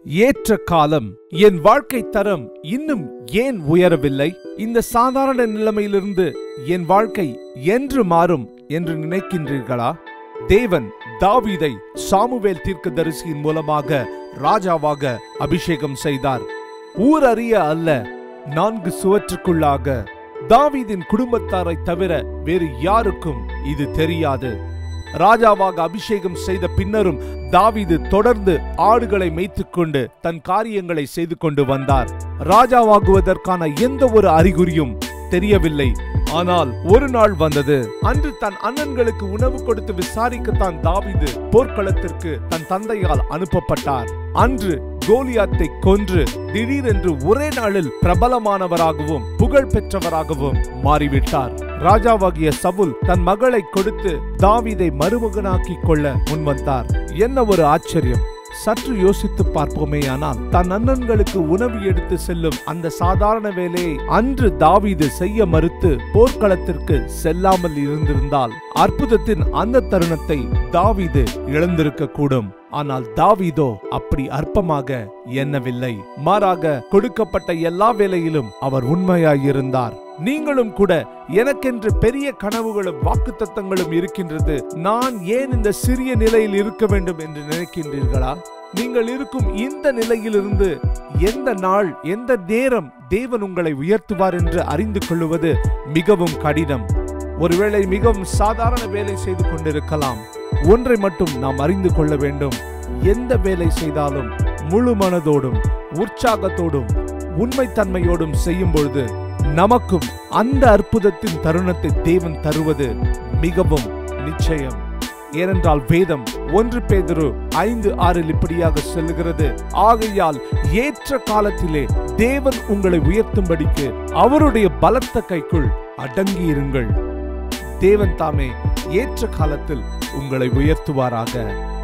ஏற்ற காலம் என் வாழ்க்கை தரம் இன்னும் ஏன் உயரவில்லை இந்த சாதாரண நிலைமையிலிருந்து என் வாழ்க்கை என்று மாறும் என்று நினைக்கின்றீர்களா தேவன் தாவீதை சாமுவேல் தீர்க்கதரிசியின் மூலமாக ராஜாவாக அபிஷேகம் செய்தார் ஊர் அறிய அல்ல நான்கு சுவற்றுக்குள்ளாக தாவீதின் குடும்பத்தாரை தவிர வேறு யாருக்கும் இது தெரியாது ராஜாவாக அபிஷேகம் செய்த பின்னரும் தாவீது தொடர்ந்து ஆடுகளை மேய்த்துக்கொண்டு தன் காரியங்களை செய்து கொண்டு வந்தார் ராஜாவாகுவதற்கான எந்த ஒரு அறிகுறியும் தெரியவில்லை ஆனால் ஒரு நாள் வந்தது அன்று தன் அண்ணன்களுக்கு உணவு கொடுத்து விசாரிக்கத்தான் தாவீது போர்க்களத்திற்கு தன் தந்தையால் அனுப்பப்பட்டார் அன்று கோலியாத்தை கொன்று திடீரென்று ஒரே நாளில் பிரபலமானவராகவும் புகழ் பெற்றவராகவும் மாறிவிட்டார் ராஜாவாகிய சவுல் தன் மகளை கொடுத்து தாவீதை மருமகனாக்கிக் கொள்ள முன்வந்தார் என்ன ஒரு ஆச்சரியம் சற்று யோசித்து பார்ப்போமேயானால் தன் அண்ணன்களுக்கு உணவு எடுத்து செல்லும் அந்த சாதாரண வேலையை அன்று தாவீது செய்ய மறுத்து போர்க்களத்திற்கு செல்லாமல் இருந்திருந்தால் அற்புதத்தின் அந்த தருணத்தை தாவீது இழந்திருக்க கூடும் ஆனால் தாவீதோ அப்படி அற்பமாக எண்ணவில்லை மாறாக கொடுக்கப்பட்ட எல்லா வேலையிலும் அவர் உண்மையாயிருந்தார் நீங்களும் கூட எனக்கென்று பெரிய கனவுகளும் வாக்குத்தத்தங்களும் இருக்கின்றது நான் ஏன் இந்த சிறிய நிலையில் இருக்க வேண்டும் என்று நினைக்கின்றீர்களா நீங்கள் இருக்கும் இந்த நிலையிலிருந்து எந்த நாள் எந்த நேரம் தேவன் உங்களை உயர்த்துவார் என்று அறிந்து கொள்ளுவது மிகவும் கடினம் ஒருவேளை மிகவும் சாதாரண வேலை செய்து கொண்டிருக்கலாம் ஒன்றை மட்டும் நாம் அறிந்து கொள்ள வேண்டும் எந்த வேலை செய்தாலும் முழு மனதோடும் உற்சாகத்தோடும் உண்மைத்தன்மையோடும் செய்யும் பொழுது நமக்கும் அந்த அற்புதத்தின் தருணத்தை தேவன் தருவது மிகவும் நிச்சயம் ஏனென்றால் வேதம் ஒன்று பேதரு ஐந்து ஆறில் இப்படியாக சொல்லுகிறது ஆகையால் ஏற்ற காலத்திலே தேவன் உங்களை உயர்த்தும்படிக்கு அவருடைய பலத்த கைக்குள் அடங்கியிருங்கள் தேவன் தாமே ஏற்ற காலத்தில் உங்களை உயர்த்துவாராக